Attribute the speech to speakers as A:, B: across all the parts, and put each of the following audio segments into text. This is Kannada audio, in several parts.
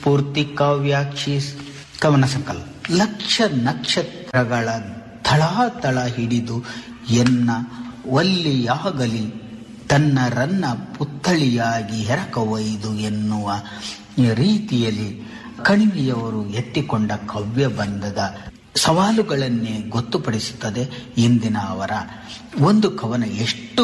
A: ಪೂರ್ತಿ ಕಾವ್ಯಾಕ್ಷಿ ಕವನ ಸಂಕಲನ ಲಕ್ಷ ನಕ್ಷತ್ರಗಳ ತಳಾತಳ ಹಿಡಿದು ಎನ್ನ ಒಲ್ಲಿಯಾಗಲಿ ತನ್ನ ರನ್ನ ಪುತ್ಥಳಿಯಾಗಿ ಹೆರಕವೈದು ಎನ್ನುವ ರೀತಿಯಲ್ಲಿ ಕಣಿವೆಯವರು ಎತ್ತಿಕೊಂಡ ಕಾವ್ಯ ಬಂಧದ ಸವಾಲುಗಳನ್ನೇ ಗೊತ್ತುಪಡಿಸುತ್ತದೆ ಇಂದಿನ ಅವರ ಒಂದು ಕವನ ಎಷ್ಟು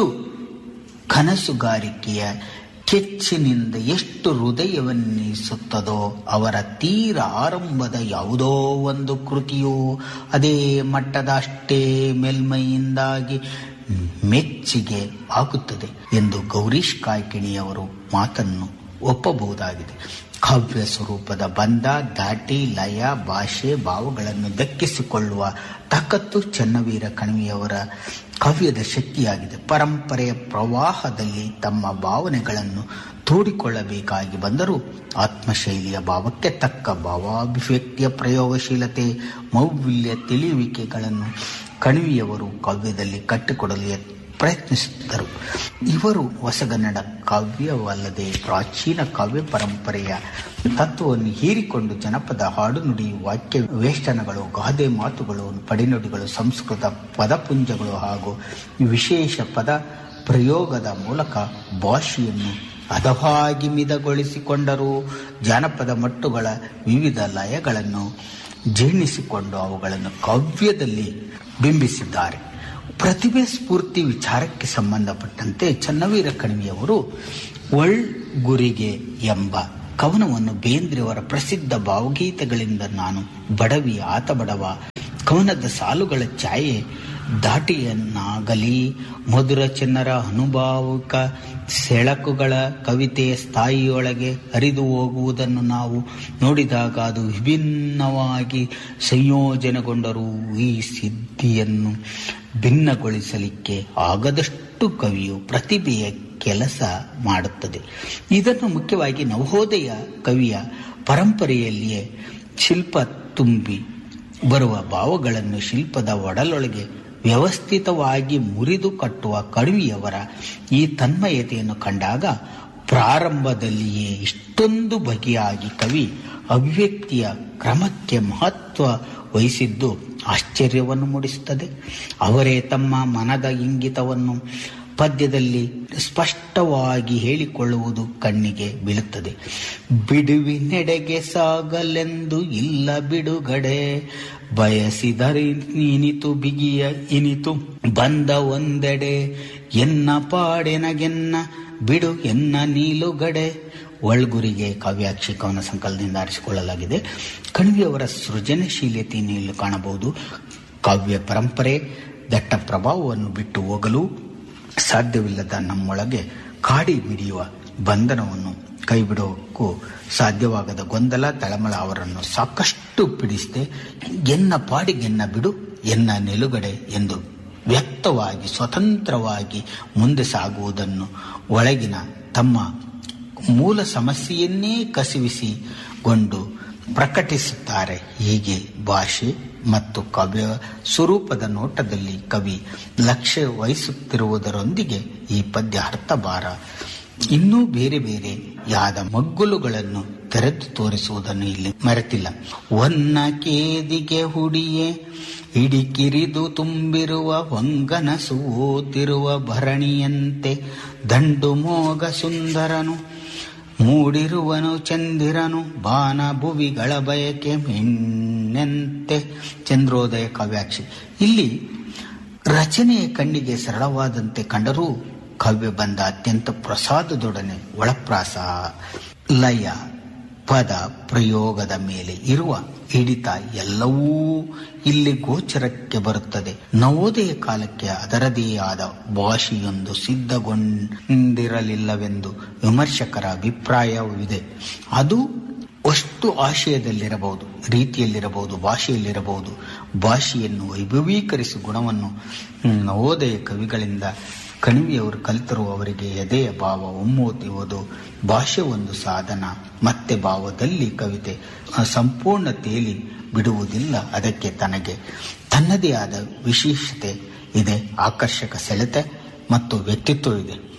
A: ಕನಸುಗಾರಿಕೆಯ ಕೆಚ್ಚಿನಿಂದ ಎಷ್ಟು ಹೃದಯವನ್ನಿಸುತ್ತದೋ ಅವರ ತೀರ ಆರಂಭದ ಯಾವುದೋ ಒಂದು ಕೃತಿಯು ಅದೇ ಮಟ್ಟದ ಅಷ್ಟೇ ಮೇಲ್ಮೈಯಿಂದಾಗಿ ಮೆಚ್ಚಿಗೆ ಆಗುತ್ತದೆ ಎಂದು ಗೌರೀಶ್ ಕಾಯ್ಕಿಣಿಯವರು ಮಾತನ್ನು ಒಪ್ಪಬಹುದಾಗಿದೆ ಕಾವ್ಯ ಸ್ವರೂಪದ ಬಂಧ ದಾಟಿ ಲಯ ಭಾಷೆ ಭಾವಗಳನ್ನು ದಕ್ಕಿಸಿಕೊಳ್ಳುವ ತಾಕತ್ತು ಚೆನ್ನವೀರ ಕಣಿವೆಯವರ ಕಾವ್ಯದ ಶಕ್ತಿಯಾಗಿದೆ ಪರಂಪರೆಯ ಪ್ರವಾಹದಲ್ಲಿ ತಮ್ಮ ಭಾವನೆಗಳನ್ನು ತೋಡಿಕೊಳ್ಳಬೇಕಾಗಿ ಬಂದರೂ ಆತ್ಮಶೈಲಿಯ ಭಾವಕ್ಕೆ ತಕ್ಕ ಭಾವಾಭಿವ್ಯಕ್ತಿಯ ಪ್ರಯೋಗಶೀಲತೆ ಮೌಲ್ಯ ತಿಳಿಯುವಿಕೆಗಳನ್ನು ಕಣಿವೆಯವರು ಕಾವ್ಯದಲ್ಲಿ ಕಟ್ಟಿಕೊಡಲು ಪ್ರಯತ್ನಿಸಿದ್ದರು ಇವರು ಹೊಸಗನ್ನಡ ಕಾವ್ಯವಲ್ಲದೆ ಪ್ರಾಚೀನ ಕಾವ್ಯ ಪರಂಪರೆಯ ತತ್ವವನ್ನು ಹೀರಿಕೊಂಡು ಜನಪದ ಹಾಡು ನುಡಿ ವಾಕ್ಯ ವೇಷ್ಟನಗಳು ಗಾದೆ ಮಾತುಗಳು ಪಡಿನುಡಿಗಳು ಸಂಸ್ಕೃತ ಪದಪುಂಜಗಳು ಹಾಗೂ ವಿಶೇಷ ಪದ ಪ್ರಯೋಗದ ಮೂಲಕ ಭಾಷೆಯನ್ನು ಹದವಾಗಿ ಮಿದಗೊಳಿಸಿಕೊಂಡರೂ ಜಾನಪದ ಮಟ್ಟುಗಳ ವಿವಿಧ ಲಯಗಳನ್ನು ಜೀರ್ಣಿಸಿಕೊಂಡು ಅವುಗಳನ್ನು ಕಾವ್ಯದಲ್ಲಿ ಬಿಂಬಿಸಿದ್ದಾರೆ ಪ್ರತಿಭೆ ಸ್ಫೂರ್ತಿ ವಿಚಾರಕ್ಕೆ ಸಂಬಂಧಪಟ್ಟಂತೆ ಚನ್ನವೀರ ಕಣಿವೆಯವರು ಒಳ್ ಗುರಿಗೆ ಎಂಬ ಕವನವನ್ನು ಬೇಂದ್ರೆಯವರ ಪ್ರಸಿದ್ಧ ಭಾವಗೀತೆಗಳಿಂದ ನಾನು ಬಡವಿ ಆತ ಬಡವ ಕವನದ ಸಾಲುಗಳ ಛಾಯೆ ದಾಟಿಯನ್ನಾಗಲಿ ಮಧುರ ಚೆನ್ನರ ಅನುಭಾವಿಕ ಸೆಳಕುಗಳ ಕವಿತೆಯ ಸ್ಥಾಯಿಯೊಳಗೆ ಹರಿದು ಹೋಗುವುದನ್ನು ನಾವು ನೋಡಿದಾಗ ಅದು ವಿಭಿನ್ನವಾಗಿ ಸಂಯೋಜನೆಗೊಂಡರೂ ಈ ಸಿದ್ಧಿಯನ್ನು ಭಿನ್ನಗೊಳಿಸಲಿಕ್ಕೆ ಆಗದಷ್ಟು ಕವಿಯು ಪ್ರತಿಭೆಯ ಕೆಲಸ ಮಾಡುತ್ತದೆ ಇದನ್ನು ಮುಖ್ಯವಾಗಿ ನವೋದಯ ಕವಿಯ ಪರಂಪರೆಯಲ್ಲಿಯೇ ಶಿಲ್ಪ ತುಂಬಿ ಬರುವ ಭಾವಗಳನ್ನು ಶಿಲ್ಪದ ಒಡಲೊಳಗೆ ವ್ಯವಸ್ಥಿತವಾಗಿ ಮುರಿದು ಕಟ್ಟುವ ಕಣಿವೆಯವರ ಈ ತನ್ಮಯತೆಯನ್ನು ಕಂಡಾಗ ಪ್ರಾರಂಭದಲ್ಲಿಯೇ ಇಷ್ಟೊಂದು ಬಗೆಯಾಗಿ ಕವಿ ಅಭಿವ್ಯಕ್ತಿಯ ಕ್ರಮಕ್ಕೆ ಮಹತ್ವ ವಹಿಸಿದ್ದು ಆಶ್ಚರ್ಯವನ್ನು ಮೂಡಿಸುತ್ತದೆ ಅವರೇ ತಮ್ಮ ಮನದ ಇಂಗಿತವನ್ನು ಪದ್ಯದಲ್ಲಿ ಸ್ಪಷ್ಟವಾಗಿ ಹೇಳಿಕೊಳ್ಳುವುದು ಕಣ್ಣಿಗೆ ಬೀಳುತ್ತದೆ ಬಿಡುವಿನೆಡೆಗೆ ಸಾಗಲೆಂದು ಇಲ್ಲ ಬಿಡುಗಡೆ ಬಯಸಿದರೆ ಇನಿತು ಬಿಗಿಯ ಇನಿತು ಬಂದ ಒಂದೆಡೆ ಎನ್ನ ಪಾಡೆನಗೆನ್ನ ಬಿಡು ಎನ್ನ ನೀಲುಗಡೆ ಒಳ್ಗುರಿಗೆ ಕಾವ್ಯಾಕ್ಷಿ ಕವನ ಸಂಕಲನದಿಂದ ಆರಿಸಿಕೊಳ್ಳಲಾಗಿದೆ ಕಣಿವೆಯವರ ಸೃಜನಶೀಲತೆಯನ್ನು ಇಲ್ಲಿ ಕಾಣಬಹುದು ಕಾವ್ಯ ಪರಂಪರೆ ದಟ್ಟ ಪ್ರಭಾವವನ್ನು ಬಿಟ್ಟು ಹೋಗಲು ಸಾಧ್ಯವಿಲ್ಲದ ನಮ್ಮೊಳಗೆ ಕಾಡಿ ಮಿಡಿಯುವ ಬಂಧನವನ್ನು ಕೈಬಿಡೋಕ್ಕೂ ಸಾಧ್ಯವಾಗದ ಗೊಂದಲ ತಳಮಳ ಅವರನ್ನು ಸಾಕಷ್ಟು ಬಿಡಿಸಿದೆ ಎನ್ನ ಪಾಡಿಗೆನ್ನ ಬಿಡು ಎನ್ನ ನಿಲುಗಡೆ ಎಂದು ವ್ಯಕ್ತವಾಗಿ ಸ್ವತಂತ್ರವಾಗಿ ಮುಂದೆ ಸಾಗುವುದನ್ನು ಒಳಗಿನ ತಮ್ಮ ಮೂಲ ಸಮಸ್ಯೆಯನ್ನೇ ಕಸಿವಿಸಿಕೊಂಡು ಪ್ರಕಟಿಸುತ್ತಾರೆ ಹೀಗೆ ಭಾಷೆ ಮತ್ತು ಕಾವ್ಯ ಸ್ವರೂಪದ ನೋಟದಲ್ಲಿ ಕವಿ ಲಕ್ಷ್ಯ ವಹಿಸುತ್ತಿರುವುದರೊಂದಿಗೆ ಈ ಪದ್ಯ ಅರ್ಥಭಾರ ಇನ್ನೂ ಬೇರೆ ಬೇರೆ ಯಾದ ಮಗ್ಗುಲುಗಳನ್ನು ತೆರೆದು ತೋರಿಸುವುದನ್ನು ಇಲ್ಲಿ ಮರೆತಿಲ್ಲ ಒನ್ನ ಕೇದಿಗೆ ಹುಡಿಯೇ ಹಿಡಿಕಿರಿದು ತುಂಬಿರುವ ವಂಗನ ಸೂತಿರುವ ಭರಣಿಯಂತೆ ದಂಡು ಮೋಗ ಸುಂದರನು ಮೂಡಿರುವನು ಚಂದಿರನು ಬಾನ ಭುವಿಗಳ ಬಯಕೆ ಮೆಣ್ಣಂತೆ ಚಂದ್ರೋದಯ ಕಾವ್ಯಾಕ್ಷಿ ಇಲ್ಲಿ ರಚನೆಯ ಕಣ್ಣಿಗೆ ಸರಳವಾದಂತೆ ಕಂಡರೂ ಕಾವ್ಯ ಬಂದ ಅತ್ಯಂತ ಪ್ರಸಾದದೊಡನೆ ಒಳಪ್ರಾಸ ಲಯ ಪದ ಪ್ರಯೋಗದ ಮೇಲೆ ಇರುವ ಹಿಡಿತ ಎಲ್ಲವೂ ಇಲ್ಲಿ ಗೋಚರಕ್ಕೆ ಬರುತ್ತದೆ ನವೋದಯ ಕಾಲಕ್ಕೆ ಅದರದೇ ಆದ ಭಾಷೆಯೊಂದು ಸಿದ್ಧಗೊಂಡಿರಲಿಲ್ಲವೆಂದು ವಿಮರ್ಶಕರ ಅಭಿಪ್ರಾಯವಿದೆ ಅದು ಅಷ್ಟು ಆಶಯದಲ್ಲಿರಬಹುದು ರೀತಿಯಲ್ಲಿರಬಹುದು ಭಾಷೆಯಲ್ಲಿರಬಹುದು ಭಾಷೆಯನ್ನು ವೈಭವೀಕರಿಸುವ ಗುಣವನ್ನು ನವೋದಯ ಕವಿಗಳಿಂದ ಕಣಿವೆಯವರು ಕಲಿತರು ಅವರಿಗೆ ಎದೆಯ ಭಾವ ಒಮ್ಮೋತಿಯುವುದು ಭಾಷೆ ಒಂದು ಸಾಧನ ಮತ್ತೆ ಭಾವದಲ್ಲಿ ಕವಿತೆ ಸಂಪೂರ್ಣ ತೇಲಿ ಬಿಡುವುದಿಲ್ಲ ಅದಕ್ಕೆ ತನಗೆ ತನ್ನದೇ ಆದ ವಿಶೇಷತೆ ಇದೆ ಆಕರ್ಷಕ ಸೆಳೆತ ಮತ್ತು ವ್ಯಕ್ತಿತ್ವವಿದೆ